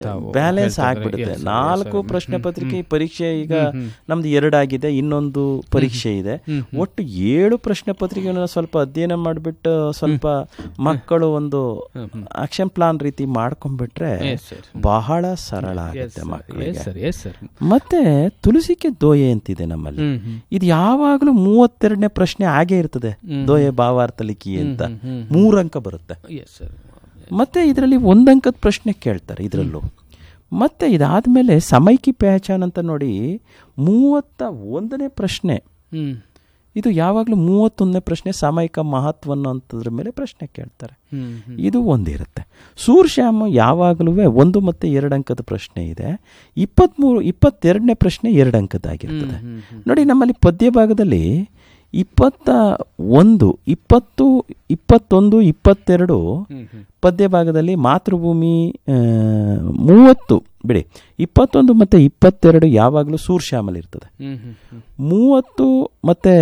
ತಾವು ಬ್ಯಾಲೆನ್ಸ್ ಹೇಳ್ತಾ ಇದ್ದಾರೆ. ಆಗ್ಬಿಡುತ್ತೆ Yes, sir, yes, ನಾಲ್ಕು sir. ಪ್ರಶ್ನೆ ಹ್ಮ್, ಪತ್ರಿಕೆ ಹ್ಮ್. ಪರೀಕ್ಷೆ ಈಗ ಹ್ಮ್, ಹ್ಮ್. ನಮ್ದು ಎರಡಾಗಿದೆ ಇನ್ನೊಂದು ಪರೀಕ್ಷೆ ಇದೆ ಹ್ಮ್, ಹ್ಮ್. ಒಟ್ಟು ಏಳು ಪ್ರಶ್ನೆ ಪತ್ರಿಕೆಗಳನ್ನ ಸ್ವಲ್ಪ ಅಧ್ಯಯನ ಮಾಡಿಬಿಟ್ಟು ಸ್ವಲ್ಪ ಮಕ್ಕಳು ಒಂದು ಹ್ಮ್, ಹ್ಮ್. ಆಕ್ಷನ್ ಪ್ಲಾನ್ ರೀತಿ ಮಾಡ್ಕೊಂಡ್ಬಿಟ್ರೆ Yes, sir. ಬಹಳ ಸರಳ Yes, ಆಗುತ್ತೆ sir. Yes, ಮಕ್ಕಳಿಗೆ sir. Yes, sir. ಮತ್ತೆ ತುಳಸಿಕೆ ದೋಯೆ ಅಂತಿದೆ ನಮ್ಮಲ್ಲಿ ಹ್ಮ್, ಹ್ಮ್. ಇದು ಯಾವಾಗಲೂ ಮೂವತ್ತೆರಡನೇ ಪ್ರಶ್ನೆ ಆಗೇ ಇರ್ತದೆ ಹ್ಮ್. ದೋಯೆ ಭಾವಾರ್ಥ ಲಿಖಿ ಅಂತ ಹ್ಮ್, ಹ್ಮ್, ಹ್ಮ್. ಮೂರು ಅಂಕ ಬರುತ್ತೆ Yes, sir. ಮತ್ತೆ ಇದರಲ್ಲಿ ಒಂದಂಕದ ಪ್ರಶ್ನೆ ಕೇಳ್ತಾರೆ ಇದರಲ್ಲೂ ಮತ್ತೆ ಇದಾದ್ಮೇಲೆ ಸಮೈಕಿ ಪಹಚಾನ್ ಅಂತ ನೋಡಿ ಮೂವತ್ತ ಒಂದನೇ ಪ್ರಶ್ನೆ ಹ್ಮ್. ಇದು ಯಾವಾಗಲೂ ಮೂವತ್ತೊಂದನೇ ಪ್ರಶ್ನೆ ಸಾಮಯಿಕ ಮಹತ್ವ ಅನ್ನೋಂಥದ್ರ ಮೇಲೆ ಪ್ರಶ್ನೆ ಕೇಳ್ತಾರೆ ಹ್ಮ್, ಹ್ಮ್. ಇದು ಒಂದಿರುತ್ತೆ ಸೂರ್ಶ್ಯಾಮ ಯಾವಾಗಲೂ ಒಂದು ಮತ್ತು ಎರಡು ಅಂಕದ ಪ್ರಶ್ನೆ ಇದೆ ಇಪ್ಪತ್ತ್ಮೂರು ಇಪ್ಪತ್ತೆರಡನೇ ಪ್ರಶ್ನೆ ಎರಡು ಅಂಕದ್ದಾಗಿರ್ತದೆ ಹ್ಮ್, ಹ್ಮ್, ಹ್ಮ್. ನೋಡಿ ನಮ್ಮಲ್ಲಿ ಪದ್ಯ ಭಾಗದಲ್ಲಿ ಇಪ್ಪತ್ತ ಒಂದು ಇಪ್ಪತ್ತು ಇಪ್ಪತ್ತೊಂದು ಇಪ್ಪತ್ತೆರಡು ಹ್ಮ್, ಹ್ಮ್. ಪದ್ಯ ಭಾಗದಲ್ಲಿ ಮಾತೃಭೂಮಿ ಆ, ಮೂವತ್ತು ಬಿಡಿ ಇಪ್ಪತ್ತೊಂದು ಮತ್ತು ಇಪ್ಪತ್ತೆರಡು ಯಾವಾಗಲೂ ಸೂರ್ಶ್ಯಾಮಲ್ ಇರ್ತದೆ ಹ್ಮ್, ಹ್ಮ್, ಹ್ಮ್. ಮೂವತ್ತು ಮತ್ತು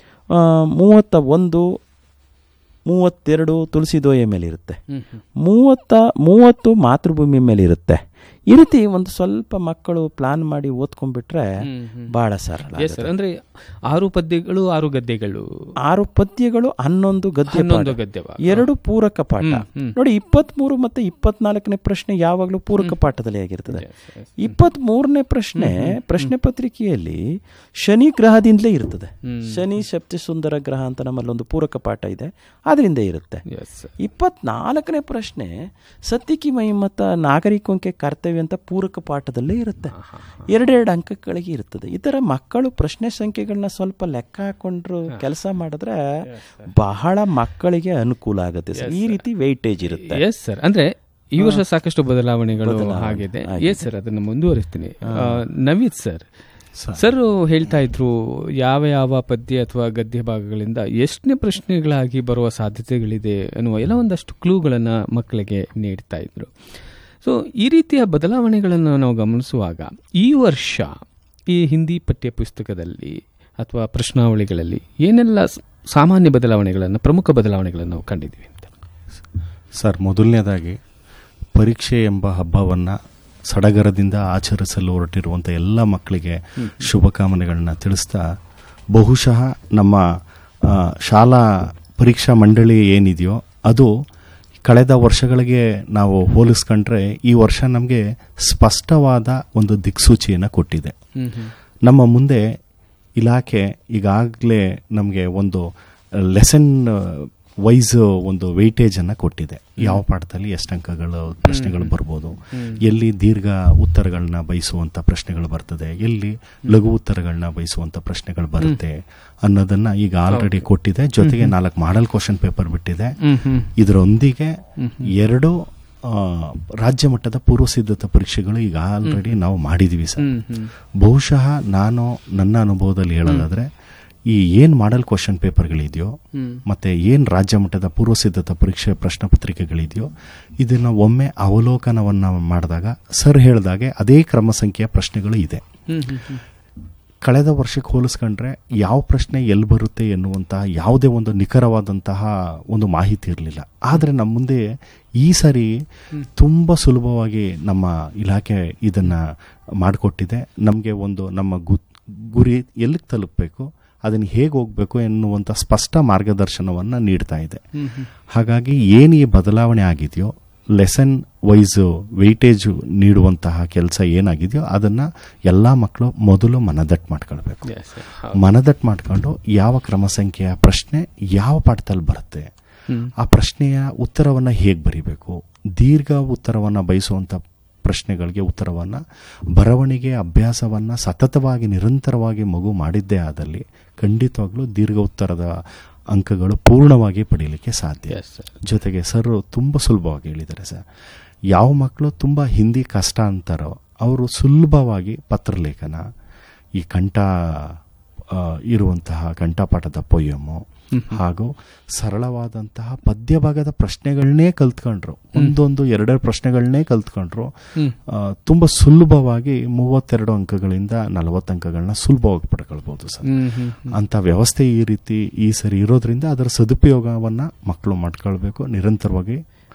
ಮೂವತ್ತ ಒಂದು ಮೂವತ್ತೆರಡು ತುಳಸಿ ದೋಯೆ ಮೇಲೆ ಇರುತ್ತೆ ಹ್ಮ್, ಹ್ಮ್. ಮೂವತ್ತ ಮೂವತ್ತು ಮಾತೃಭೂಮಿ ಮೇಲೆ ಇರುತ್ತೆ ಈ ರೀತಿ ಒಂದು ಸ್ವಲ್ಪ ಮಕ್ಕಳು ಪ್ಲಾನ್ ಮಾಡಿ ಓದ್ಕೊಂಡ್ಬಿಟ್ರೆ ಹ್ಮ್, ಹ್ಮ್. ಬಹಳ ಸರಳ Yes, sir. ಅಂದ್ರೆ ಆರು ಪದ್ಯಗಳು ಆರು ಗದ್ಯಗಳು ಆರು ಪದ್ಯಗಳು ಹನ್ನೊಂದು ಗದ್ಯ ಹನ್ನೊಂದು ಪಾಠ. ಗದ್ಯ ಭಾಗ. ಎರಡು ಪೂರಕ ಪಾಠ ಹ್ಮ್, ಹ್ಮ್. ನೋಡಿ ಇಪ್ಪತ್ಮೂರು ಮತ್ತೆ ಇಪ್ಪತ್ನಾಲ್ಕನೇ ಪ್ರಶ್ನೆ ಯಾವಾಗಲೂ ಪೂರಕ ಪಾಠದಲ್ಲಿ ಆಗಿರ್ತದೆ Yes, yes. ಇಪ್ಪತ್ತ್ ಮೂರನೇ ಪ್ರಶ್ನೆ ಪ್ರಶ್ನೆ ಪತ್ರಿಕೆಯಲ್ಲಿ ಶನಿ ಗ್ರಹದಿಂದಲೇ ಇರ್ತದೆ ಹ್ಮ್. ಶನಿ ಶಕ್ತಿ ಸುಂದರ ಗ್ರಹ ಅಂತ ನಮ್ಮಲ್ಲಿ ಒಂದು ಪೂರಕ ಪಾಠ ಇದೆ ಅದರಿಂದ ಇರುತ್ತೆ Yes, sir. ಇಪ್ಪತ್ನಾಲ್ಕನೇ ಪ್ರಶ್ನೆ ಸತ್ತಿಕಿ ಮಹಿಮತ ನಾಗರಿಕಂಕೆ ಕರ್ತವ್ಯ ಅಂತ ಪೂರಕ ಪಾಠದಲ್ಲೇ ಇರುತ್ತೆ ಎರಡೆರಡು ಅಂಕಗಳಿಗೆ ಇರ್ತದೆ ಈ ಥರ ಮಕ್ಕಳು ಪ್ರಶ್ನೆ ಸಂಖ್ಯೆಗಳನ್ನ ಸ್ವಲ್ಪ ಲೆಕ್ಕ ಹಾಕೊಂಡ್ರು ಕೆಲಸ ಮಾಡಿದ್ರೆ ಬಹಳ ಮಕ್ಕಳಿಗೆ ಅನುಕೂಲ ಆಗುತ್ತೆ ಸರ್ ಈ ರೀತಿ ವೆಯ್ಟೇಜ್ ಇರುತ್ತೆ ಎಸ್ ಸರ್ ಅಂದ್ರೆ ಈ ವರ್ಷ ಸಾಕಷ್ಟು ಬದಲಾವಣೆಗಳು ಬದಲಾವಣೆ ಆಗಿದೆ ಆಗಿದೆ. ಎಸ್ ಸರ್ ಅದನ್ನು ಮುಂದುವರಿಸ್ತೀನಿ ಆ, ನವೀದ್ ಸರ್ ಸರ್ ಹೇಳ್ತಾ ಇದ್ರು ಯಾವ ಯಾವ ಪದ್ಯ ಅಥವಾ ಗದ್ಯ ಭಾಗಗಳಿಂದ ಎಷ್ಟನೇ ಪ್ರಶ್ನೆಗಳಾಗಿ ಬರುವ ಸಾಧ್ಯತೆಗಳಿದೆ ಅನ್ನುವ ಎಲ್ಲ ಒಂದಷ್ಟು ಕ್ಲೂಗಳನ್ನು ಮಕ್ಕಳಿಗೆ ನೀಡ್ತಾ ಇದ್ರು ಸೊ ಈ ರೀತಿಯ ಬದಲಾವಣೆಗಳನ್ನು ನಾವು ಗಮನಿಸುವಾಗ ಈ ವರ್ಷ ಈ ಹಿಂದಿ ಪಠ್ಯ ಪುಸ್ತಕದಲ್ಲಿ ಅಥವಾ ಪ್ರಶ್ನಾವಳಿಗಳಲ್ಲಿ ಏನೆಲ್ಲ ಸ- ಸಾಮಾನ್ಯ ಬದಲಾವಣೆಗಳನ್ನು ಪ್ರಮುಖ ಬದಲಾವಣೆಗಳನ್ನು ನಾವು ಕಂಡಿದ್ದೀವಿ ಅಂತ ಸರ್ ಮೊದಲನೇದಾಗಿ ಪರೀಕ್ಷೆ ಎಂಬ ಹಬ್ಬವನ್ನು ಸಡಗರದಿಂದ ಆಚರಿಸಲು ಹೊರಟಿರುವಂಥ ಎಲ್ಲ ಮಕ್ಕಳಿಗೆ ಶುಭಕಾಮನೆಗಳನ್ನ ತಿಳಿಸ್ತಾ ಬಹುಶಃ ನಮ್ಮ ಆ, ಶಾಲಾ ಪರೀಕ್ಷಾ ಮಂಡಳಿ ಏನಿದೆಯೋ ಅದು ಕಳೆದ ವರ್ಷಗಳಿಗೆ ನಾವು ಹೋಲಿಸ್ಕೊಂಡ್ರೆ ಈ ವರ್ಷ ನಮಗೆ ಸ್ಪಷ್ಟವಾದ ಒಂದು ದಿಕ್ಸೂಚಿಯನ್ನು ಕೊಟ್ಟಿದೆ ನಮ್ಮ ಮುಂದೆ ಇಲಾಖೆ ಈಗಾಗಲೇ ನಮಗೆ ಒಂದು ಲೆಸನ್ ವೈಸ್ ಒಂದು ವೆಯ್ಟೇಜ್ ಅನ್ನ ಕೊಟ್ಟಿದೆ ಯಾವ ಪಾಠದಲ್ಲಿ ಎಷ್ಟು ಅಂಕಗಳು ಪ್ರಶ್ನೆಗಳು ಬರ್ಬೋದು ಎಲ್ಲಿ ದೀರ್ಘ ಉತ್ತರಗಳನ್ನ ಬಯಸುವಂತ ಪ್ರಶ್ನೆಗಳು ಬರ್ತದೆ ಎಲ್ಲಿ ಲಘು ಉತ್ತರಗಳನ್ನ ಬಯಸುವಂತ ಪ್ರಶ್ನೆಗಳು ಬರುತ್ತೆ ಅನ್ನೋದನ್ನ ಈಗ ಆಲ್ರೆಡಿ ಕೊಟ್ಟಿದೆ ಜೊತೆಗೆ ನಾಲ್ಕು ಮಾಡಲ್ ಕ್ವಶನ್ ಪೇಪರ್ ಬಿಟ್ಟಿದೆ ಇದರೊಂದಿಗೆ ಎರಡು ಆ, ರಾಜ್ಯ ಮಟ್ಟದ ಪೂರ್ವ ಸಿದ್ಧತಾ ಪರೀಕ್ಷೆಗಳು ಈಗ ಆಲ್ರೆಡಿ ನಾವು ಮಾಡಿದೀವಿ ಸರ್ ಬಹುಶಃ ನಾನು ನನ್ನ ಅನುಭವದಲ್ಲಿ ಹೇಳೋದಾದ್ರೆ ಈ ಏನ್ ಮಾಡಲ್ ಕ್ವಶನ್ ಪೇಪರ್ಗಳಿದೆಯೋ ಮತ್ತೆ ಏನ್ ರಾಜ್ಯ ಮಟ್ಟದ ಪೂರ್ವ ಸಿದ್ಧತಾ ಪರೀಕ್ಷೆ ಪ್ರಶ್ನೆ ಪತ್ರಿಕೆಗಳಿದೆಯೋ ಇದನ್ನ ಒಮ್ಮೆ ಅವಲೋಕನವನ್ನ ಮಾಡಿದಾಗ ಸರ್ ಹೇಳ್ದಾಗೆ ಅದೇ ಕ್ರಮ ಸಂಖ್ಯೆಯ ಪ್ರಶ್ನೆಗಳು ಇದೆ ಕಳೆದ ವರ್ಷಕ್ಕೆ ಹೋಲಿಸ್ಕೊಂಡ್ರೆ ಯಾವ ಪ್ರಶ್ನೆ ಎಲ್ಲಿ ಬರುತ್ತೆ ಎನ್ನುವಂತಹ ಯಾವುದೇ ಒಂದು ನಿಖರವಾದಂತಹ ಒಂದು ಮಾಹಿತಿ ಇರಲಿಲ್ಲ ಆದರೆ ನಮ್ಮ ಮುಂದೆ ಈ ಸರಿ ತುಂಬ ಸುಲಭವಾಗಿ ನಮ್ಮ ಇಲಾಖೆ ಇದನ್ನ ಮಾಡಿಕೊಟ್ಟಿದೆ ನಮಗೆ ಒಂದು ನಮ್ಮ ಗು ಗುರಿ ಎಲ್ಲಿಗೆ ತಲುಪಬೇಕು ಅದನ್ನು ಹೇಗೆ ಹೋಗಬೇಕು ಎನ್ನುವಂಥ ಸ್ಪಷ್ಟ ಮಾರ್ಗದರ್ಶನವನ್ನು ನೀಡ್ತಾ ಇದೆ ಹಾಗಾಗಿ ಏನು ಈ ಬದಲಾವಣೆ ಆಗಿದೆಯೋ ಲೆಸನ್ ವೈಸ್ ವೆಯ್ಟೇಜ್ ನೀಡುವಂತಹ ಕೆಲಸ ಏನಾಗಿದೆಯೋ ಅದನ್ನ ಎಲ್ಲ ಮಕ್ಕಳು ಮೊದಲು ಮನದಟ್ಟು ಮಾಡ್ಕೊಳ್ಬೇಕು ಮನದಟ್ಟು ಮಾಡ್ಕೊಂಡು ಯಾವ ಕ್ರಮ ಸಂಖ್ಯೆಯ ಪ್ರಶ್ನೆ ಯಾವ ಪಾಠದಲ್ಲಿ ಬರುತ್ತೆ ಆ ಪ್ರಶ್ನೆಯ ಉತ್ತರವನ್ನ ಹೇಗೆ ಬರಿಬೇಕು ದೀರ್ಘ ಉತ್ತರವನ್ನ ಬಯಸುವಂತ ಪ್ರಶ್ನೆಗಳಿಗೆ ಉತ್ತರವನ್ನ ಬರವಣಿಗೆ ಅಭ್ಯಾಸವನ್ನ ಸತತವಾಗಿ ನಿರಂತರವಾಗಿ ಮಗು ಮಾಡಿದ್ದೇ ಆದಲ್ಲಿ ಖಂಡಿತವಾಗ್ಲೂ ದೀರ್ಘ ಉತ್ತರದ ಅಂಕಗಳು ಪೂರ್ಣವಾಗಿ ಪಡೀಲಿಕ್ಕೆ ಸಾಧ್ಯ ಜೊತೆಗೆ ಸರ್ ತುಂಬ ಸುಲಭವಾಗಿ ಹೇಳಿದ್ದಾರೆ ಸರ್ ಯಾವ ಮಕ್ಕಳು ತುಂಬ ಹಿಂದಿ ಕಷ್ಟ ಅಂತಾರೋ ಅವರು ಸುಲಭವಾಗಿ ಪತ್ರಲೇಖನ ಈ ಕಂಠ ಆ, ಇರುವಂತಹ ಕಂಠಪಾಠದ ಪೊಯ್ಯಮು ಹಾಗೂ ಸರಳವಾದಂತಹ ಪದ್ಯ ಭಾಗದ ಪ್ರಶ್ನೆಗಳನ್ನೇ ಕಲ್ತ್ಕೊಂಡ್ರು ಒಂದೊಂದು ಎರಡೆರಡು ಪ್ರಶ್ನೆಗಳನ್ನೇ ಕಲ್ತ್ಕೊಂಡ್ರು ಆ, ತುಂಬ ಸುಲಭವಾಗಿ ಮೂವತ್ತೆರಡು ಅಂಕಗಳಿಂದ ನಲವತ್ತು ಅಂಕಗಳನ್ನ ಸುಲಭವಾಗಿ ಪಡ್ಕೊಳ್ಬಹುದು ಸರ್ ಅಂತ ವ್ಯವಸ್ಥೆ ಈ ರೀತಿ ಈ ಸರಿ ಇರೋದ್ರಿಂದ ಅದರ ಸದುಪಯೋಗವನ್ನ ಮಕ್ಕಳು ಮಾಡ್ಕೊಳ್ಬೇಕು ನಿರಂತರವಾಗಿ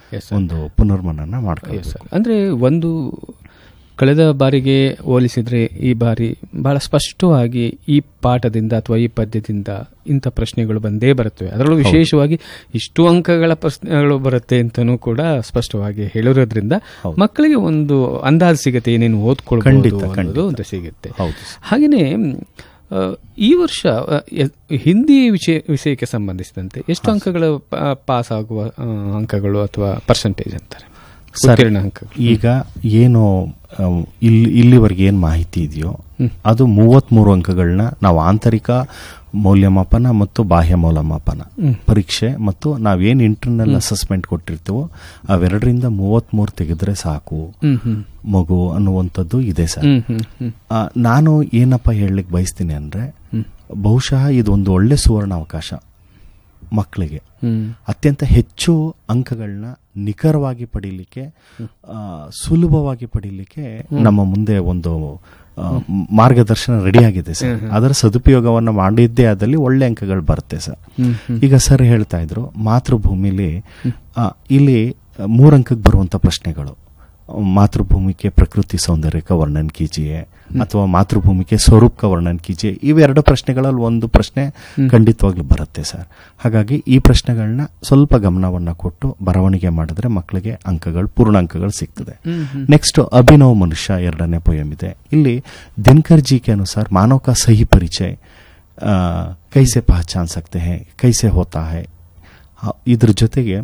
Yes, ಒಂದು ಪುನರ್ಮನನ ಮಾಡ್ಕೊಳ್ಳಿ ಸರ್ ಅಂದ್ರೆ ಒಂದು ಕಳೆದ ಬಾರಿಗೆ ಹೋಲಿಸಿದ್ರೆ ಈ ಬಾರಿ ಬಹಳ ಸ್ಪಷ್ಟವಾಗಿ ಈ ಪಾಠದಿಂದ ಅಥವಾ ಈ ಪದ್ಯದಿಂದ ಇಂಥ ಪ್ರಶ್ನೆಗಳು ಬಂದೇ ಬರುತ್ತವೆ ಅದರಲ್ಲೂ ವಿಶೇಷವಾಗಿ ಇಷ್ಟು ಅಂಕಗಳ ಪ್ರಶ್ನೆಗಳು ಬರುತ್ತೆ ಅಂತಲೂ ಕೂಡ ಸ್ಪಷ್ಟವಾಗಿ ಹೇಳಿರೋದ್ರಿಂದ ಮಕ್ಕಳಿಗೆ ಒಂದು ಅಂದಾಜು ಸಿಗುತ್ತೆ ಏನೇನು ಓದ್ಕೊಳ್ಬಹುದು ಖಂಡಿತ, ಅನ್ನೋದು ಒಂದು ಸಿಗುತ್ತೆ ಹೌದು ಹಾಗೆಯೇ ಆ, ಈ ವರ್ಷ ಆ, ಎ- ಹಿಂದಿ ವಿಷಯ ವಿಷಯಕ್ಕೆ ಸಂಬಂಧಿಸಿದಂತೆ ಎಷ್ಟು ಅಂಕಗಳು ಪ- ಪಾಸ್ ಆಗುವ ಆ, ಅಂಕಗಳು ಅಥವಾ ಪರ್ಸೆಂಟೇಜ್ ಅಂತಾರೆ ಸರ್, ಉತ್ತೀರ್ಣ ಅಂಕಗಳು ಈಗ ಏನು ಆ, ಇಲ್ಲಿ ಇಲ್ಲಿವರೆಗೆ ಏನು ಮಾಹಿತಿ ಇದೆಯೋ ಅದು ಮೂವತ್ಮೂರು ಅಂಕಗಳನ್ನ ನಾವು ಆಂತರಿಕ ಮೌಲ್ಯಮಾಪನ ಮತ್ತು ಬಾಹ್ಯ ಮೌಲ್ಯಮಾಪನ ಪರೀಕ್ಷೆ ಮತ್ತು ನಾವೇನು ಇಂಟರ್ನಲ್ ಅಸೆಸ್ಮೆಂಟ್ ಕೊಟ್ಟಿರ್ತೀವೋ ಅವೆರಡರಿಂದ ಮೂವತ್ಮೂರು ತೆಗೆದ್ರೆ ಸಾಕು ಹ್ಮ್ ಹ್ಮ್ ಮಗು ಅನ್ನುವಂಥದ್ದು ಇದೆ ಸರ್ ಹ್ಮ್ ಹ್ಮ್ ಹ್ಮ್ ಆ, ನಾನು ಏನಪ್ಪ ಹೇಳಲಿಕ್ಕೆ ಬಯಸ್ತೀನಿ ಅಂದ್ರೆ ಬಹುಶಃ ಇದೊಂದು ಒಳ್ಳೆ ಸುವರ್ಣ ಅವಕಾಶ ಮಕ್ಕಳಿಗೆ ಹ್ಮ್ ಅತ್ಯಂತ ಹೆಚ್ಚು ಅಂಕಗಳನ್ನ ನಿಖರವಾಗಿ ಪಡೀಲಿಕ್ಕೆ ಆ, ಸುಲಭವಾಗಿ ಪಡೀಲಿಕ್ಕೆ ನಮ್ಮ ಮುಂದೆ ಒಂದು ಆ, ಮ್- ಮಾರ್ಗದರ್ಶನ ರೆಡಿಯಾಗಿದೆ ಸರ್ ಅದರ ಸದುಪಯೋಗವನ್ನು ಮಾಡಿದ್ದೇ ಆದಲ್ಲಿ ಒಳ್ಳೆ ಅಂಕಗಳು ಬರುತ್ತೆ ಸರ್ ಈಗ ಸರ್ ಹೇಳ್ತಾ ಇದ್ರು ಮಾತೃಭೂಮಿಲಿ ಆ, ಇಲ್ಲಿ ಮೂರು ಅಂಕಕ್ಕೆ ಬರುವಂತ ಪ್ರಶ್ನೆಗಳು मातृभूमि के ಪ್ರಕೃತಿ ಸೌಂದರ್ಯ का वर्णन कीजिए ಅಥವಾ ಮಾತೃಭೂಮಿ ಕೆ ಸ್ವರೂಪ का वर्णन कीजिए ಇವೆರಡು ಪ್ರಶ್ನೆಗಳಲ್ಲಿ ಒಂದು ಪ್ರಶ್ನೆ ಖಂಡಿತವಾಗ್ಲೂ ಬರುತ್ತೆ ಸರ್ ಹಾಗಾಗಿ ಈ ಪ್ರಶ್ನೆಗಳನ್ನ ಸ್ವಲ್ಪ ಗಮನವನ್ನ ಕೊಟ್ಟು ಬರವಣಿಗೆ ಮಾಡಿದ್ರೆ ಮಕ್ಕಳಿಗೆ ಅಂಕಗಳು ಪೂರ್ಣ ಅಂಕಗಳು ಸಿಗ್ತದೆ ನೆಕ್ಸ್ಟ್ ಅಭಿನವ್ ಮನುಷ್ಯ ಎರಡನೇ ಪೊಯಮ್ ಇದೆ ಇಲ್ಲಿ ದಿನಕರ್ ಜಿ ಕೆ ಅನುಸಾರ ಮಾನವ का सही परिचय ಆ, ಕೈಸೆ ಪಹಚಾನ್ ಸಕ್ತೆ ಹೈ ಕೈಸೆ ಹೋತಾ ಹೈ ಹ- ಇದ್ರ ಜೊತೆಗೆ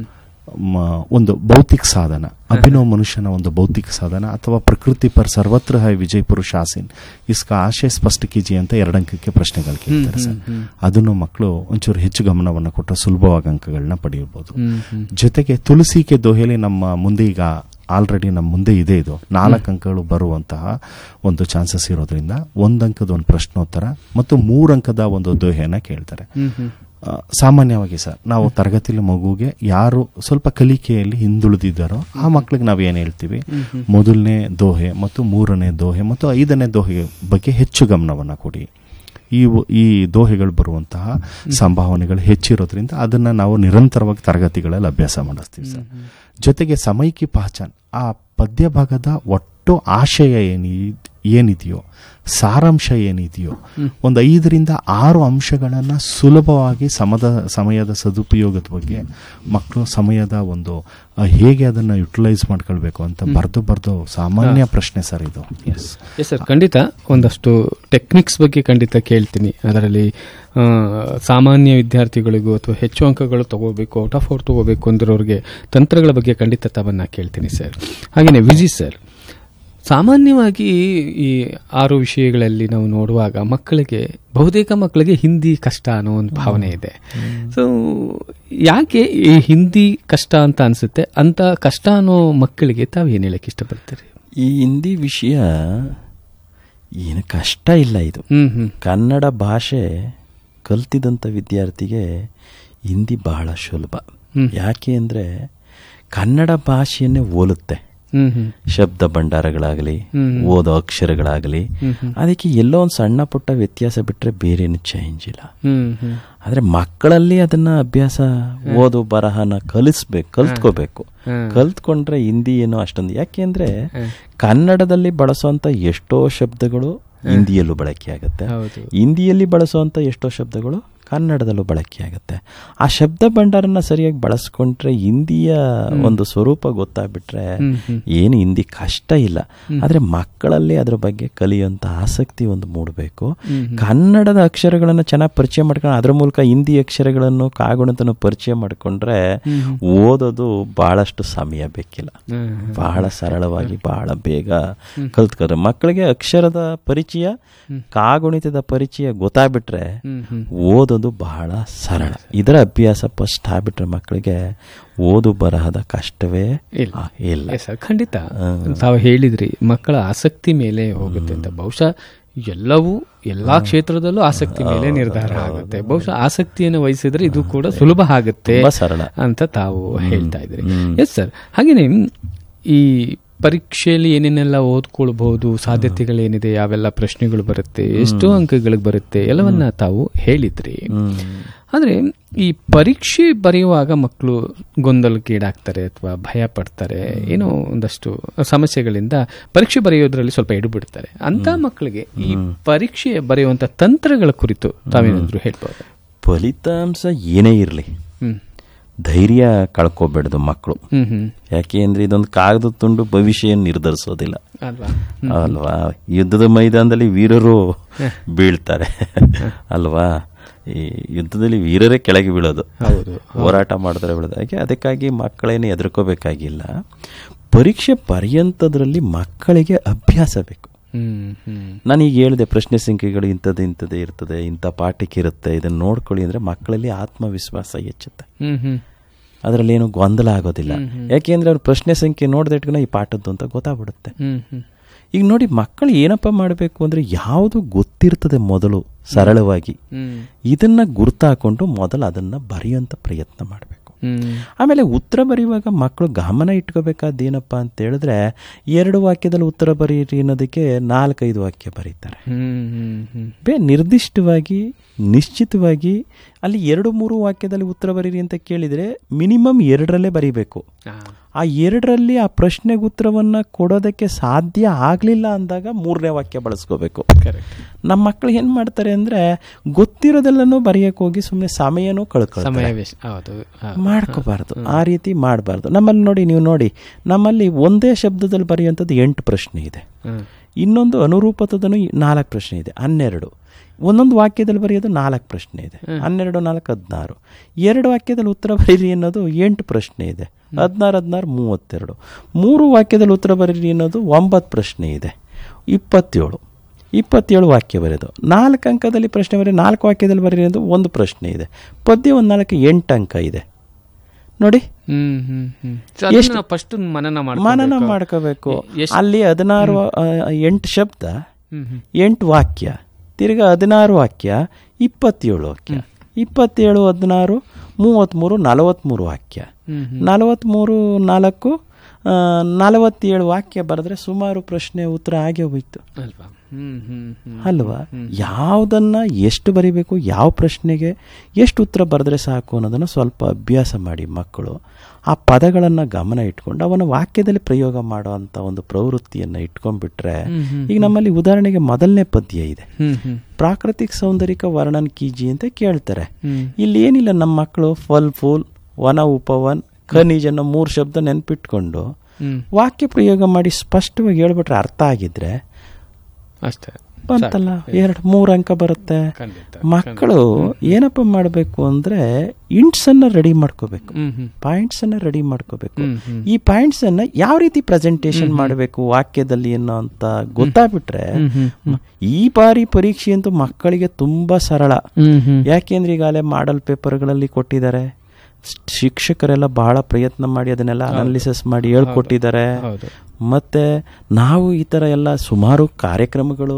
ಮ- ಒಂದು ಭೌತಿಕ ಸಾಧನ ಅಭಿನವ ಮನುಷ್ಯನ ಒಂದು ಭೌತಿಕ ಸಾಧನ ಅಥವಾ ಪ್ರಕೃತಿ ಪರ್ ಸರ್ವತ್ರ ಹೈ ವಿಜಯ್ ಪುರುಷ ಆಸೀನ್ ಇಸ್ಕ ಆಶಯ ಸ್ಪಷ್ಟ ಕೀಜಿ ಅಂತ ಎರಡಂಕಕ್ಕೆ ಪ್ರಶ್ನೆಗಳು ಕೇಳ್ತಾರೆ ಸರ್ ಅದನ್ನು ಮಕ್ಕಳು ಒಂಚೂರು ಹೆಚ್ಚು ಗಮನವನ್ನು ಕೊಟ್ಟರೆ ಸುಲಭವಾಗಿ ಅಂಕಗಳನ್ನ ಪಡೆಯಬಹುದು ಜೊತೆಗೆ ತುಳಸಿಕೆ ದೋಹೆಲಿ ನಮ್ಮ ಮುಂದೆ ಈಗ ಆಲ್ರೆಡಿ ನಮ್ಮ ಮುಂದೆ ಇದೆ ಇದು ನಾಲ್ಕು ಅಂಕಗಳು ಬರುವಂತಹ ಒಂದು ಚಾನ್ಸಸ್ ಇರೋದ್ರಿಂದ ಒಂದು ಅಂಕದ ಒಂದು ಪ್ರಶ್ನೋತ್ತರ ಮತ್ತು ಮೂರು ಅಂಕದ ಒಂದು ದೋಹೆಯನ್ನ ಕೇಳ್ತಾರೆ ಆ, ಸಾಮಾನ್ಯವಾಗಿ ಸರ್ ನಾವು ತರಗತಿಲಿ ಮಗುಗೆ ಯಾರು ಸ್ವಲ್ಪ ಕಲಿಕೆಯಲ್ಲಿ ಹಿಂದುಳಿದಿದ್ದಾರೋ ಆ ಮಕ್ಳಿಗೆ ನಾವು ಏನು ಹೇಳ್ತೀವಿ ಮೊದಲನೇ ದೋಹೆ ಮತ್ತು ಮೂರನೇ ದೋಹೆ ಮತ್ತು ಐದನೇ ದೋಹೆ ಬಗ್ಗೆ ಹೆಚ್ಚು ಗಮನವನ್ನು ಕೊಡಿ ಈ ವ- ಈ ದೋಹೆಗಳು ಬರುವಂತಹ ಸಂಭಾವನೆಗಳು ಹೆಚ್ಚಿರೋದ್ರಿಂದ ಅದನ್ನ ನಾವು ನಿರಂತರವಾಗಿ ತರಗತಿಗಳಲ್ಲಿ ಅಭ್ಯಾಸ ಮಾಡಿಸ್ತೀವಿ ಸರ್ ಜೊತೆಗೆ ಸಮೈಕಿ ಪಹಚಾನ್ ಆ ಪದ್ಯ ಭಾಗದ ಒಟ್ಟು ಆಶಯ ಏನಿ ಏನಿದೆಯೋ ಸಾರಾಂಶ ಏನಿದೆಯೋ ಒಂದು ಐದರಿಂದ ಆರು ಅಂಶಗಳನ್ನ ಸುಲಭವಾಗಿ ಸಮದ ಸಮಯದ ಸದುಪಯೋಗದ ಬಗ್ಗೆ ಮಕ್ಕಳು ಸಮಯದ ಒಂದು ಆ, ಹೇಗೆ ಅದನ್ನ ಯುಟಿಲೈಸ್ ಮಾಡ್ಕೊಳ್ಬೇಕು ಅಂತ ಬರ್ದು ಬರ್ದು ಸಾಮಾನ್ಯ ಪ್ರಶ್ನೆ ಸರ್ ಇದು ಎಸ್ ಎಸ್ ಸರ್ ಖಂಡಿತ ಒಂದಷ್ಟು ಟೆಕ್ನಿಕ್ಸ್ ಬಗ್ಗೆ ಖಂಡಿತ ಕೇಳ್ತೀನಿ ಅದರಲ್ಲಿ ಆ, ಸಾಮಾನ್ಯ ವಿದ್ಯಾರ್ಥಿಗಳಿಗೂ ಅಥವಾ ಹೆಚ್ಚು ಅಂಕಗಳು ತಗೋಬೇಕು ಔಟ್ ಆಫ್ ಔಟ್ ತಗೋಬೇಕು ಅಂದಿರೋರಿಗೆ ತಂತ್ರಗಳ ಬಗ್ಗೆ ಖಂಡಿತ ತವನ್ನ ಕೇಳ್ತೀನಿ ಸರ್ ಹಾಗೆಯೇ ವಿಜಿ ಸರ್ ಸಾಮಾನ್ಯವಾಗಿ ಈ ಆರು ವಿಷಯಗಳಲ್ಲಿ ನಾವು ನೋಡುವಾಗ ಮಕ್ಕಳಿಗೆ ಬಹುತೇಕ ಮಕ್ಕಳಿಗೆ ಹಿಂದಿ ಕಷ್ಟ ಅನ್ನೋ ಒಂದು ಭಾವನೆ ಇದೆ ಸೊ ಯಾಕೆ ಈ ಹಿಂದಿ ಕಷ್ಟ ಅಂತ ಅನ್ಸುತ್ತೆ ಅಂತ ಕಷ್ಟ ಅನ್ನೋ ಮಕ್ಕಳಿಗೆ ತಾವೇನು ಹೇಳಕ್ಕೆ ಇಷ್ಟಪಡ್ತೀರಿ ಈ ಹಿಂದಿ ವಿಷಯ ಏನು ಕಷ್ಟ ಇಲ್ಲ ಇದು ಹ್ಮ್ ಹ್ಮ್ ಕನ್ನಡ ಭಾಷೆ ಕಲ್ತಿದಂಥ ವಿದ್ಯಾರ್ಥಿಗೆ ಹಿಂದಿ ಬಹಳ ಸುಲಭ ಹ್ಮ್. ಯಾಕೆ ಅಂದರೆ ಕನ್ನಡ ಭಾಷೆಯನ್ನೇ ಹೋಲುತ್ತೆ ಹ್ಮ್ ಹ್ಮ್ ಶಬ್ದ ಭಂಡಾರಗಳಾಗಲಿ ಹ್ಮ್. ಓದೋ ಅಕ್ಷರಗಳಾಗಲಿ ಅದಕ್ಕೆ ಎಲ್ಲೋ ಒಂದು ಸಣ್ಣ ಪುಟ್ಟ ವ್ಯತ್ಯಾಸ ಬಿಟ್ಟರೆ ಬೇರೇನು ಚೇಂಜ್ ಇಲ್ಲ ಹ್ಮ್ ಹ್ಮ್ ಆದರೆ ಮಕ್ಕಳಲ್ಲಿ ಅದನ್ನ ಅಭ್ಯಾಸ ಓದು ಬರಹನ ಕಲಿಸ್ಬೇಕು ಕಲ್ತ್ಕೋಬೇಕು ಕಲ್ತ್ಕೊಂಡ್ರೆ ಹಿಂದಿ ಏನೋ ಅಷ್ಟೊಂದು ಯಾಕೆಂದ್ರೆ ಕನ್ನಡದಲ್ಲಿ ಬಳಸುವಂತ ಎಷ್ಟೋ ಶಬ್ದಗಳು ಹಿಂದಿಯಲ್ಲೂ ಬಳಕೆ ಆಗುತ್ತೆ ಹೌದು ಹಿಂದಿಯಲ್ಲಿ ಬಳಸುವಂತ ಎಷ್ಟೋ ಶಬ್ದಗಳು ಕನ್ನಡದಲ್ಲೂ ಬಳಕೆ ಆಗುತ್ತೆ ಆ ಶಬ್ದ ಭಂಡಾರನ ಸರಿಯಾಗಿ ಬಳಸ್ಕೊಂಡ್ರೆ ಹಿಂದಿಯ ಒಂದು ಸ್ವರೂಪ ಗೊತ್ತಾಗ್ಬಿಟ್ರೆ ಹ್ಮ್, ಹ್ಮ್. ಏನು ಹಿಂದಿ ಕಷ್ಟ ಇಲ್ಲ ಆದ್ರೆ ಮಕ್ಕಳಲ್ಲಿ ಅದ್ರ ಬಗ್ಗೆ ಕಲಿಯುವಂತ ಆಸಕ್ತಿ ಒಂದು ಮೂಡಬೇಕು ಕನ್ನಡದ ಅಕ್ಷರಗಳನ್ನು ಚೆನ್ನಾಗಿ ಪರಿಚಯ ಮಾಡ್ಕೊಂಡು ಅದ್ರ ಮೂಲಕ ಹಿಂದಿ ಅಕ್ಷರಗಳನ್ನು ಕಾಗುಣಿತನು ಪರಿಚಯ ಮಾಡ್ಕೊಂಡ್ರೆ ಓದೋದು ಬಹಳಷ್ಟು ಸಮಯ ಬೇಕಿಲ್ಲ ಹ್ಮ್, ಬಹಳ ಸರಳವಾಗಿ ಬಹಳ ಬೇಗ ಕಲ್ತ್ಕೋದ್ರೆ ಮಕ್ಕಳಿಗೆ ಅಕ್ಷರದ ಪರಿಚಯ ಕಾಗುಣಿತದ ಪರಿಚಯ ಗೊತ್ತಾಗ್ಬಿಟ್ರೆ ಹ್ಮ್, ಹ್ಮ್. ಓದೋದು ಬಹಳ ಸರಳ ಇದರ ಅಭ್ಯಾಸ ಫಸ್ಟ್ ಆಗ್ಬಿಟ್ರೆ ಮಕ್ಕಳಿಗೆ ಓದು ಬರಹದ ಕಷ್ಟವೇ ಇಲ್ಲ. ಆ, ಇಲ್ಲ ಎಸ್ ಸರ್, ಖಂಡಿತ ತಾವು ಹೇಳಿದ್ರಿ ಮಕ್ಕಳ ಆಸಕ್ತಿ ಮೇಲೆ ಹೋಗುತ್ತೆ ಅಂತ ಬಹುಶಃ ಎಲ್ಲವೂ ಎಲ್ಲಾ ಕ್ಷೇತ್ರದಲ್ಲೂ ಆಸಕ್ತಿ ಮೇಲೆ ನಿರ್ಧಾರ ಆಗುತ್ತೆ ಬಹುಶಃ ಆಸಕ್ತಿಯನ್ನು ವಹಿಸಿದ್ರೆ ಇದು ಕೂಡ ಸುಲಭ ಆಗುತ್ತೆ ತುಂಬಾ ಸರಳ ಅಂತ ತಾವು ಹೇಳ್ತಾ ಇದ್ರಿ ಎಸ್ ಸರ್ ಹಾಗೇನೆ ಈ ಪರೀಕ್ಷೆಯಲ್ಲಿ ಏನೇನೆಲ್ಲ ಓದ್ಕೊಳ್ಬಹುದು ಸಾಧ್ಯತೆಗಳೇನಿದೆ ಯಾವೆಲ್ಲ ಪ್ರಶ್ನೆಗಳು ಬರುತ್ತೆ ಎಷ್ಟು ಅಂಕಗಳಿಗೆ ಬರುತ್ತೆ ಎಲ್ಲವನ್ನ ತಾವು ಹೇಳಿದ್ರಿ ಆದ್ರೆ ಈ ಪರೀಕ್ಷೆ ಬರೆಯುವಾಗ ಮಕ್ಕಳು ಗೊಂದಲಕ್ಕೀಡಾಗ್ತಾರೆ ಅಥವಾ ಭಯ ಪಡ್ತಾರೆ ಏನೋ ಒಂದಷ್ಟು ಸಮಸ್ಯೆಗಳಿಂದ ಪರೀಕ್ಷೆ ಬರೆಯೋದ್ರಲ್ಲಿ ಸ್ವಲ್ಪ ಎಡುಬಿಡ್ತಾರೆ ಅಂತ ಮಕ್ಕಳಿಗೆ ಈ ಪರೀಕ್ಷೆ ಬರೆಯುವಂತ ತಂತ್ರಗಳ ಕುರಿತು ತಾವೇನಾದ್ರು ಹೇಳ್ಬೋದು ಫಲಿತಾಂಶ ಏನೇ ಇರಲಿ ಹ್ಮ್ ಧೈರ್ಯ ಕಳ್ಕೊಬೇಡ್ದು ಮಕ್ಕಳು ಹ್ಮ್ ಹ್ಮ್ ಯಾಕೆ ಅಂದ್ರೆ ಇದೊಂದು ಕಾಗದ ತುಂಡು ಭವಿಷ್ಯ ನಿರ್ಧರಿಸೋದಿಲ್ಲ ಅಲ್ವಾ ಅಲ್ವಾ ಯುದ್ಧದ ಮೈದಾನದಲ್ಲಿ ವೀರರು ಬೀಳ್ತಾರೆ ಅಲ್ವಾ ಈ ಯುದ್ಧದಲ್ಲಿ ವೀರರೇ ಕೆಳಗೆ ಬೀಳೋದು ಹೌದು ಹೋರಾಟ ಮಾಡಿದ್ರೆ ಬೀಳೋದು ಹಾಗೆ ಅದಕ್ಕಾಗಿ ಮಕ್ಕಳೇನು ಹೆದರ್ಕೋಬೇಕಾಗಿಲ್ಲ ಪರೀಕ್ಷೆ ಪರ್ಯಂತದ್ರಲ್ಲಿ ಮಕ್ಕಳಿಗೆ ಅಭ್ಯಾಸ ಬೇಕು ಹ್ಮ್ ಹ್ಮ್ ನಾನು ಈಗ ಹೇಳಿದೆ ಪ್ರಶ್ನೆ ಸಂಖ್ಯೆಗಳು ಇಂಥದ್ದು ಇಂಥದ್ದೇ ಇರ್ತದೆ ಇಂಥ ಪಾಠಕ್ಕೆ ಇರುತ್ತೆ ಇದನ್ನು ನೋಡ್ಕೊಳ್ಳಿ ಅಂದರೆ ಮಕ್ಕಳಲ್ಲಿ ಆತ್ಮವಿಶ್ವಾಸ ಹೆಚ್ಚುತ್ತೆ ಹ್ಮ್ ಹ್ಮ್ ಅದರಲ್ಲಿ ಏನು ಗೊಂದಲ ಆಗೋದಿಲ್ಲ ಯಾಕೆಂದ್ರೆ ಅವ್ರು ಪ್ರಶ್ನೆ ಸಂಖ್ಯೆ ನೋಡಿದ ಇಟ್ಕೊಂಡು ಈ ಪಾಠದ್ದು ಅಂತ ಗೊತ್ತಾಗ್ಬಿಡುತ್ತೆ ಹ್ಮ್ ಹ್ಮ್ ಈಗ ನೋಡಿ ಮಕ್ಕಳು ಏನಪ್ಪ ಮಾಡಬೇಕು ಅಂದರೆ ಯಾವುದು ಗೊತ್ತಿರ್ತದೆ ಮೊದಲು ಸರಳವಾಗಿ ಹ್ಮ್ ಇದನ್ನ ಗುರ್ತಾಕೊಂಡು ಮೊದಲು ಅದನ್ನ ಬರೆಯುವಂಥ ಪ್ರಯತ್ನ ಮಾಡಬೇಕು ಹ್ಮ್ ಆಮೇಲೆ ಉತ್ತರ ಬರೆಯುವಾಗ ಮಕ್ಕಳು ಗಮನ ಇಟ್ಕೋಬೇಕಾದ ಏನಪ್ಪ ಅಂತ ಹೇಳಿದ್ರೆ ಎರಡು ವಾಕ್ಯದಲ್ಲಿ ಉತ್ತರ ಬರೀರಿ ಅನ್ನೋದಕ್ಕೆ ನಾಲ್ಕೈದು ವಾಕ್ಯ ಬರೀತಾರೆ ಹ್ಮ್ ಹ್ಮ್ ಹ್ಮ್ ಬೇ ನಿರ್ದಿಷ್ಟವಾಗಿ ನಿಶ್ಚಿತವಾಗಿ ಅಲ್ಲಿ ಎರಡು ಮೂರು ವಾಕ್ಯದಲ್ಲಿ ಉತ್ತರ ಬರೀರಿ ಅಂತ ಕೇಳಿದರೆ ಮಿನಿಮಮ್ ಎರಡರಲ್ಲೇ ಬರೀಬೇಕು ಆ, ಆ ಎರಡರಲ್ಲಿ ಆ ಪ್ರಶ್ನೆಗೆ ಉತ್ತರವನ್ನು ಕೊಡೋದಕ್ಕೆ ಸಾಧ್ಯ ಆಗಲಿಲ್ಲ ಅಂದಾಗ ಮೂರನೇ ವಾಕ್ಯ ಬಳಸ್ಕೋಬೇಕು correct. ನಮ್ಮ ಮಕ್ಕಳು ಏನು ಮಾಡ್ತಾರೆ ಅಂದರೆ ಗೊತ್ತಿರೋದೆಲ್ಲನೂ ಬರೆಯಕ್ಕೆ ಹೋಗಿ ಸುಮ್ಮನೆ ಸಮಯನೂ ಕಳ್ಕೊಳ್ತಾರೆ ಸಮಯ ವೇಸ್ಟ್ ಹೌದು ಆ, ಮಾಡ್ಕೋಬಾರ್ದು ಆ ರೀತಿ ಮಾಡಬಾರ್ದು ನಮ್ಮಲ್ಲಿ ನೋಡಿ ನೀವು ನೋಡಿ ನಮ್ಮಲ್ಲಿ ಒಂದೇ ಶಬ್ದದಲ್ಲಿ ಬರೆಯುವಂಥದ್ದು ಎಂಟು ಪ್ರಶ್ನೆ ಇದೆ ಹ್ಮ್. ಇನ್ನೊಂದು ಅನುರೂಪತದನು ನಾಲ್ಕು ಪ್ರಶ್ನೆ ಇದೆ ಹನ್ನೆರಡು ಒಂದೊಂದು ವಾಕ್ಯದಲ್ಲಿ ಬರೆಯೋದು ನಾಲ್ಕು ಪ್ರಶ್ನೆ ಇದೆ ಹನ್ನೆರಡು ನಾಲ್ಕು ಹದಿನಾರು ಎರಡು ವಾಕ್ಯದಲ್ಲಿ ಉತ್ತರ ಬರೀರಿ ಅನ್ನೋದು ಎಂಟು ಪ್ರಶ್ನೆ ಇದೆ ಹದಿನಾರು ಹದಿನಾರು ಮೂವತ್ತೆರಡು ಮೂರು ವಾಕ್ಯದಲ್ಲಿ ಉತ್ತರ ಬರೀರಿ ಅನ್ನೋದು ಒಂಬತ್ತು ಪ್ರಶ್ನೆ ಇದೆ ಇಪ್ಪತ್ತೇಳು ಇಪ್ಪತ್ತೇಳು ವಾಕ್ಯ ಬರೆಯೋದು ನಾಲ್ಕು ಅಂಕದಲ್ಲಿ ಪ್ರಶ್ನೆ ಬರೀ ನಾಲ್ಕು ವಾಕ್ಯದಲ್ಲಿ ಬರೀರಿ ಅನ್ನೋದು ಒಂದು ಪ್ರಶ್ನೆ ಇದೆ ಪದ್ಯ ಒಂದು ನಾಲ್ಕು ಎಂಟು ಅಂಕ ಇದೆ ನೋಡಿ ಹ್ಮ್ ಹ್ಮ್ ಹ್ಮ್ So ಅದನ್ನ ನಾವು ಫಸ್ಟ್ ಮನನ ಮಾಡ್ಕೊಬೇಕು. ಮನನ ಮಾಡ್ಕೋಬೇಕು ಎಷ್ಟ್- ಅಲ್ಲಿ ಹದಿನಾರು ಆ, ಎಂಟು ಶಬ್ದ ಹ್ಮ್ ಹ್ಮ್ ಎಂಟು ವಾಕ್ಯ ತಿರ್ಗಾ ಹದಿನಾರು ವಾಕ್ಯ ಇಪ್ಪತ್ತೇಳು ವಾಕ್ಯ ಇಪ್ಪತ್ತೇಳು ಹದಿನಾರು ಮೂವತ್ತ್ಮೂರು ನಲವತ್ತ್ಮೂರು ವಾಕ್ಯ ಹ್ಮ್ ನಲವತ್ತ್ಮೂರು ನಾಲ್ಕು ಆ, ನಲವತ್ತೇಳು ವಾಕ್ಯ ಬರೆದ್ರೆ ಸುಮಾರು ಪ್ರಶ್ನೆ ಉತ್ತರ ಆಗೇ ಹೋಯ್ತು ಅಲ್ವಾ ಹ್ಮ್ ಹ್ಮ್ ಹ್ಮ್ ಅಲ್ವಾ ಯಾವುದನ್ನ ಎಷ್ಟು ಬರಿಬೇಕು ಯಾವ ಪ್ರಶ್ನೆಗೆ ಎಷ್ಟು ಉತ್ತರ ಬರೆದ್ರೆ ಸಾಕು ಅನ್ನೋದನ್ನು ಸ್ವಲ್ಪ ಅಭ್ಯಾಸ ಮಾಡಿ ಮಕ್ಕಳು ಆ ಪದಗಳನ್ನು ಗಮನ ಇಟ್ಕೊಂಡು ಅವನ ವಾಕ್ಯದಲ್ಲಿ ಪ್ರಯೋಗ ಮಾಡುವಂಥ ಒಂದು ಪ್ರವೃತ್ತಿಯನ್ನು ಇಟ್ಕೊಂಡ್ಬಿಟ್ರೆ ಈಗ ನಮ್ಮಲ್ಲಿ ಉದಾಹರಣೆಗೆ ಮೊದಲನೇ ಪದ್ಯ ಇದೆ ಹ್ಮ್ ಹ್ಮ್ ಪ್ರಾಕೃತಿಕ ಸೌಂದರ್ಯಕ ವರ್ಣನ್ ಕೀಜಿ ಅಂತ ಕೇಳ್ತಾರೆ ಹ್ಮ್ ಇಲ್ಲಿ ಏನಿಲ್ಲ ನಮ್ಮ ಮಕ್ಕಳು ಫಲ್ ಫೂಲ್ ವನ ಉಪವನ್ ಖನಿಜ್ ಅನ್ನೋ ಮೂರು ಶಬ್ದ ನೆನ್ಪಿಟ್ಕೊಂಡು ಹ್ಮ್ ವಾಕ್ಯ ಪ್ರಯೋಗ ಮಾಡಿ ಸ್ಪಷ್ಟವಾಗಿ ಹೇಳ್ಬಿಟ್ರೆ ಅರ್ಥ ಆಗಿದ್ರೆ ಅಷ್ಟೇ ಬಂತಲ್ಲ ಎರಡು ಮೂರು ಅಂಕ ಬರುತ್ತೆ ಖಂಡಿತ ಮಕ್ಕಳು ಏನಪ್ಪ ಮಾಡಬೇಕು ಅಂದ್ರೆ ಇಂಟ್ಸ್ ಅನ್ನ ರೆಡಿ ಮಾಡ್ಕೋಬೇಕು ಹ್ಮ್ ಹ್ಮ್ ಪಾಯಿಂಟ್ಸ್ ಅನ್ನ ರೆಡಿ ಮಾಡ್ಕೋಬೇಕು ಹ್ಮ್ ಹ್ಮ್ ಈ ಪಾಯಿಂಟ್ಸ್ ಅನ್ನ ಯಾವ ರೀತಿ ಪ್ರೆಸೆಂಟೇಶನ್ ಮಾಡಬೇಕು ವಾಕ್ಯದಲ್ಲಿ ಅನ್ನೋ ಅಂತ ಗೊತ್ತಾಗ್ಬಿಟ್ರೆ ಹ್ಮ್ ಹ್ಮ್ ಈ ಬಾರಿ ಪರೀಕ್ಷೆ ಅಂತೂ ಮಕ್ಕಳಿಗೆ ತುಂಬಾ ಸರಳ ಹ್ಮ್ ಹ್ಮ್ ಯಾಕೆಂದ್ರೆ ಈಗಾಗಲೇ ಮಾಡಲ್ ಪೇಪರ್ಗಳಲ್ಲಿ ಕೊಟ್ಟಿದ್ದಾರೆ ಶಿಕ್ಷಕರೆಲ್ಲ ಬಹಳ ಪ್ರಯತ್ನ ಮಾಡಿ ಅದನ್ನೆಲ್ಲ ಅನಾಲಿಸಿಸ್ ಮಾಡಿ ಹೇಳ್ಕೊಟ್ಟಿದ್ದಾರೆ ಹೌದು ಮತ್ತೆ ನಾವು ಈ ತರ ಎಲ್ಲ ಸುಮಾರು ಕಾರ್ಯಕ್ರಮಗಳು